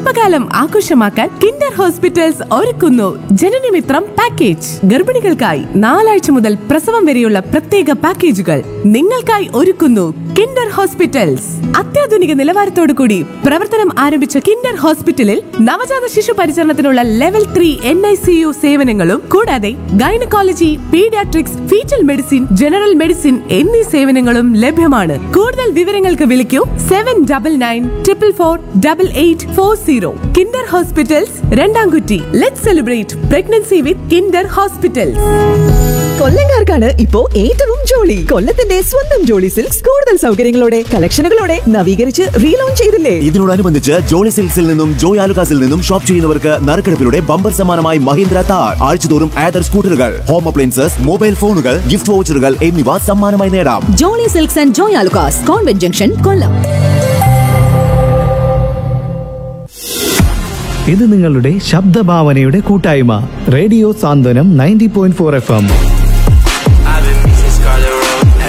ഗർഭകാലം ആഘോഷമാക്കാൻ Kinder hospitals ഒരുക്കുന്നു ജനനമിത്രം പാക്കേജ് ഗർഭിണികൾക്കായി നാലാഴ്ച മുതൽ പ്രസവം വരെയുള്ള പ്രത്യേക പാക്കേജുകൾ നിങ്ങൾക്കായി ഒരുക്കുന്നു കിൻഡർ ഹോസ്പിറ്റൽസ് അത്യാധുനിക നിലവാരത്തോടു കൂടി പ്രവർത്തനം ആരംഭിച്ച കിൻഡർ ഹോസ്പിറ്റലിൽ നവജാത ശിശു പരിചരണത്തിനുള്ള level three N I C U സേവനങ്ങളും കൂടാതെ gynaecology paediatrics foetal medicine general medicine എന്നീ സേവനങ്ങളും ലഭ്യമാണ് കൂടുതൽ വിവരങ്ങൾക്ക് വിളിക്കൂ seven double nine triple four double eight four zero Kinder hospitals Randamkutty let celebrate pregnancy with Kinder hospitals കൊല്ലങ്കാർക്കാണ് ഇപ്പോ ഏറ്റവും ജോളി കൊല്ലത്തിന്റെ സ്വന്തം ജോളി സിൽക്സ് കൂടുതൽ സൗകര്യങ്ങളോടെ കളക്ഷനുകളോടെ നവീകരിച്ച് റീലോഞ്ച് ചെയ്തില്ലേ ഇതിനോടനുബന്ധിച്ച് ജോളി സിൽക്സിൽ നിന്നും ജോയ് ആലുകാസിൽ നിന്നും ഷോപ്പ് ചെയ്യുന്നവർക്ക് നറുക്കെടുപ്പിലൂടെ ബമ്പർ സമ്മാനമായി മഹീന്ദ്ര താർ ആഴ്ചതോറും ആദർ സ്കൂട്ടറുകൾ ഹോം അപ്ലയൻസസ് മൊബൈൽ ഫോണുകൾ ഗിഫ്റ്റ് വൗച്ചറുകൾ എന്നിവ സമ്മാനമായി നേടാം Jolly silks and Joy Alukkas convent junction Kollam ഇത് നിങ്ങളുടെ ശബ്ദഭാവനയുടെ കൂട്ടായ്മ radio Santhwanam ninety point four F M I've been missing Scarlet Road. Hey.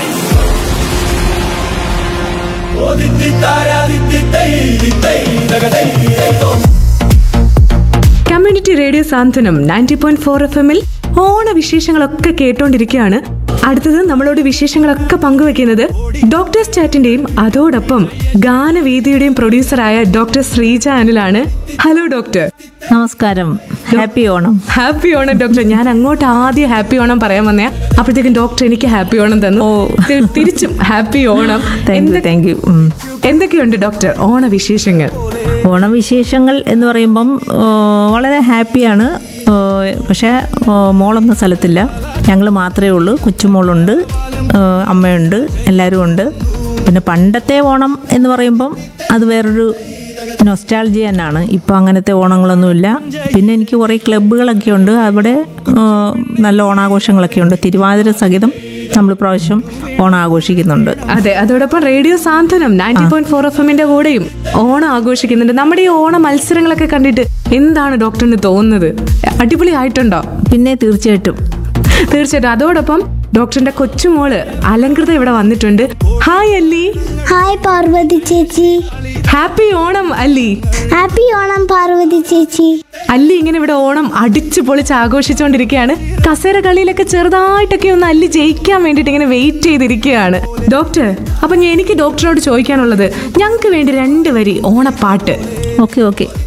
Community radio Santhwanam ninety point four F എമ്മിൽ ഓണ വിശേഷങ്ങളൊക്കെ കേട്ടോണ്ടിരിക്കുകയാണ് അടുത്തത് നമ്മളോട് വിശേഷങ്ങളൊക്കെ പങ്കുവെക്കുന്നത് ഡോക്ടേഴ്സ് ചാറ്റിന്റെയും അതോടൊപ്പം ഗാനവേദിയുടെയും പ്രൊഡ്യൂസറായ ഡോക്ടർ ശ്രീജ അനിലാണ് ഹലോ ഡോക്ടർ നമസ്കാരം happy Onam happy Onam doctor ഞാൻ അങ്ങോട്ട് ആദ്യം ഹാപ്പി ഓണം പറയാൻ വന്നേ അപ്പോഴത്തേക്കും ഡോക്ടർ എനിക്ക് ഹാപ്പി ഓണം തന്നു ഓ. തി- തിരിച്ചും ഹാപ്പി ഓണം താങ്ക് യു എന്തൊ- താങ്ക് യു എന്തൊക്കെയുണ്ട് ഡോക്ടർ ഓണ വിശേഷങ്ങൾ ഓണവിശേഷങ്ങൾ എന്ന് പറയുമ്പം ആ, വളരെ ഹാപ്പിയാണ് ആ, പക്ഷേ ആ, മോളൊന്നും സ്ഥലത്തില്ല ഞങ്ങൾ മാത്രമേ ഉള്ളൂ കൊച്ചുമോളുണ്ട് ആ, അമ്മയുണ്ട് എല്ലാവരും ഉണ്ട് പിന്നെ പണ്ടത്തെ ഓണം എന്ന് പറയുമ്പം അത് വേറൊരു നൊസ്റ്റാൾജി തന്നെയാണ് ഇപ്പോൾ അങ്ങനത്തെ ഓണങ്ങളൊന്നുമില്ല പിന്നെ എനിക്ക് കുറേ ക്ലബ്ബുകളൊക്കെ ഉണ്ട് അവിടെ ആ, നല്ല ഓണാഘോഷങ്ങളൊക്കെ ഉണ്ട് തിരുവാതിര സഹിതം നമ്മൾ പ്രാവശ്യം ഓണം ആഘോഷിക്കുന്നുണ്ട് അതെ അതോടൊപ്പം radio Santhwanam ninety point four F എമ്മിന്റെ കൂടെയും ഓണം ആഘോഷിക്കുന്നുണ്ട് നമ്മുടെ ഈ ഓണ മത്സരങ്ങളൊക്കെ കണ്ടിട്ട് എന്താണ് ഡോക്ടറിന് തോന്നുന്നത് അടിപൊളി ആയിട്ടുണ്ടോ പിന്നെ തീർച്ചയായിട്ടും തീർച്ചയായിട്ടും അതോടൊപ്പം ഡോക്ടറിന്റെ കൊച്ചുമോള് അലങ്കൃത ഇവിടെ വന്നിട്ടുണ്ട് ഹായ് അല്ലി ഹായ് പാർവതി ചേച്ചി ഹാപ്പി ഓണം അല്ലി ഹാപ്പി ഓണം പാർവതി ചേച്ചി അല്ലി ഇങ്ങനെ ഇവിടെ ഓണം അടിച്ചു പൊളിച്ച് ആഘോഷിച്ചുകൊണ്ടിരിക്കുകയാണ് കസേര കളിയിലൊക്കെ ചെറുതായിട്ടൊക്കെ ഒന്ന് അല്ലി ജയിക്കാൻ വേണ്ടിയിട്ട് ഇങ്ങനെ വെയിറ്റ് ചെയ്തിരിക്കുകയാണ് ഡോക്ടർ അപ്പൊ ഞാൻ- എനിക്ക് ഡോക്ടറോട് ചോദിക്കാനുള്ളത് ഞങ്ങൾക്ക് വേണ്ടി രണ്ട് വരി ഓണപ്പാട്ട് ഓക്കെ ഓക്കെ